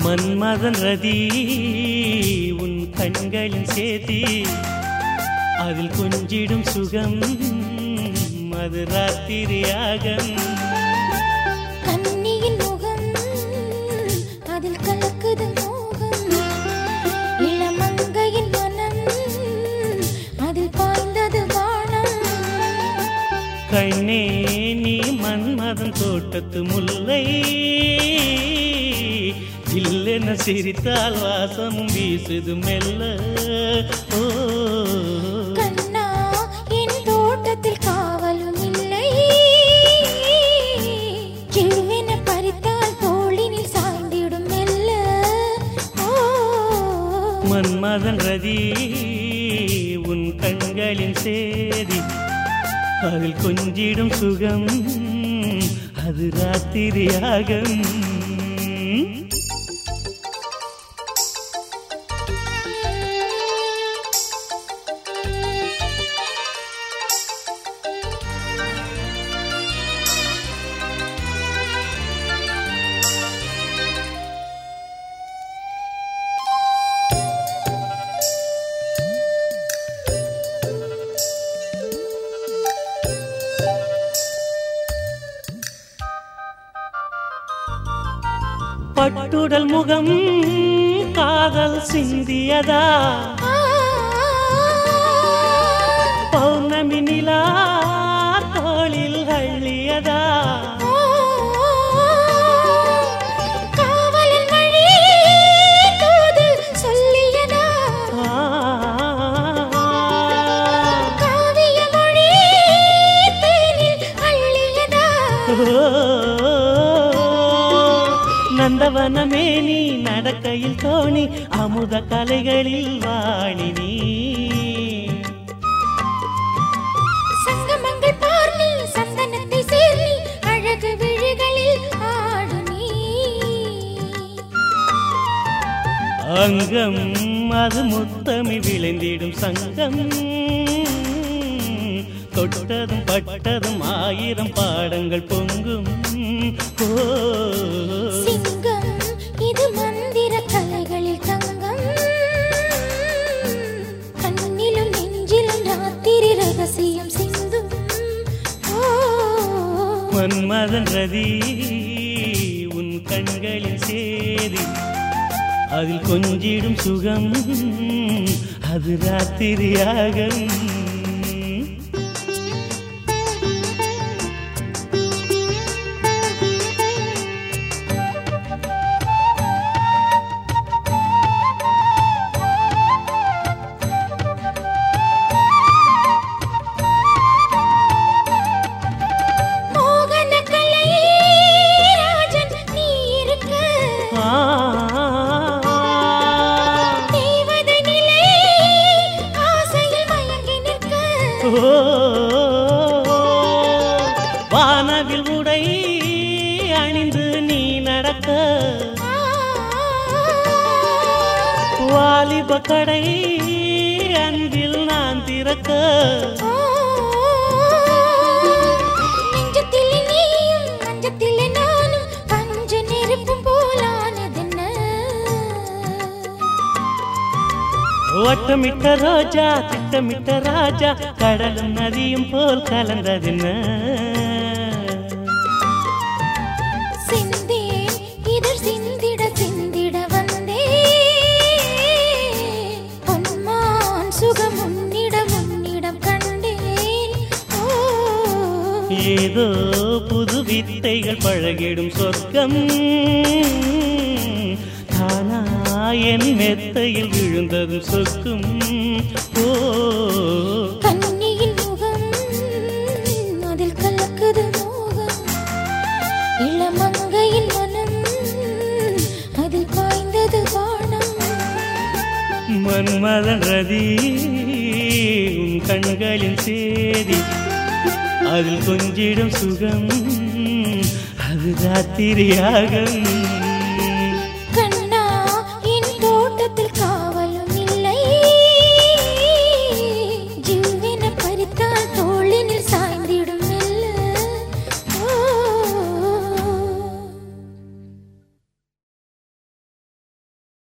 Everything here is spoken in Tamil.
மன்மதன் ரதி உன் கண்களின் சேதி அதில் கொஞ்சிடும் சுகம் அது ராத்திரியாகம் கண்ணியின் முகம் அதில் கலக்குது மோகம் இளமங்கையின் மனம் அதில் பாய்ந்தது வானம் கண்ணே நீ மன்மதன் தோட்டத்து முல்லை இல்லென சிரித்தால் வாசமும் வீசுது மெல்ல ஓ கண்ணா என் தோட்டத்தில் காவலும் இல்லை கிழுவென பறித்தால் தோளினில் சாய்ந்திடும் மெல்ல ஓ மன்மதன் ரதி உன் கண்களின் சேதி அதில் கொஞ்சிடும் சுகம் அது ராத்திரியாகம் பட்டுடல் முகம் காதல் சிந்தியதா ஆ, பௌர்ணமி நிலா தோளில் அள்ளியதா ஓ, காவலன் வழி தூது சொல்லியதா காவிய மொழி தேனில் அள்ளியதா நந்தவனமே நீ நடக்கையில் தோணி அமுத கலைகளில் வாணி நீ சங்கமங்கள் பார் நீ சந்தனத்தை சேர் நீ அழகு விழிகளில் ஆடு நீ அங்கம் அது முத்தமி விளைந்திடும் சங்கம் தொட்டதும் பட்டதும் ஆயிரம் பாடங்கள் பொங்கும் ஓ சிங்கம் இது மந்திர கலைகளில் தங்கம் கண்ணிலும் நெஞ்சிலும் ராத்திரி ரகசியம் சிந்தும் ஓ மன்மதன் ரதி உன் கண்களில் சேதி அதில் கொஞ்சிடும் சுகம் அது ராத்திரியாகம் மோகன கலை ராஜன் நீ இருக்க ஆ, தேவதை நிலை ஆசையில் மயங்கி நிற்க ஓ, வானவில் உடை அணிந்து நீ நடக்க வாலிப கடை அன்பில் நான் திறக்க நெஞ்சத்திலே நீயும் நெஞ்சத்திலே நானும் பஞ்ச நெருப்பும் போலானதென்ன வட்டமிட்ட ரோஜா திட்டமிட்ட ராஜா கடலும் நதியும் போல் கலந்ததென்ன சிந்தேன் இதழ் சிந்திட சிந்திட வந்தே பொன்மான் சுகம் உன்னிடம் உன்னிடம் கண்டேன் ஓ ஏதோ புது வித்தைகள் பழகிடும் சொர்க்கம் தானா என் மெத்தையில் விழுந்ததும் சொக்கும் ஓ கண்ணியின் முகம் அதில் கலக்குது மோகம் இளமங்கையின் மனம் அதில் பாய்ந்தது வானம் மன்மதன் ரதி உன் கண்களின் சேதி அதில் கொஞ்சிடும் சுகம் அது ராத்திரியாகம்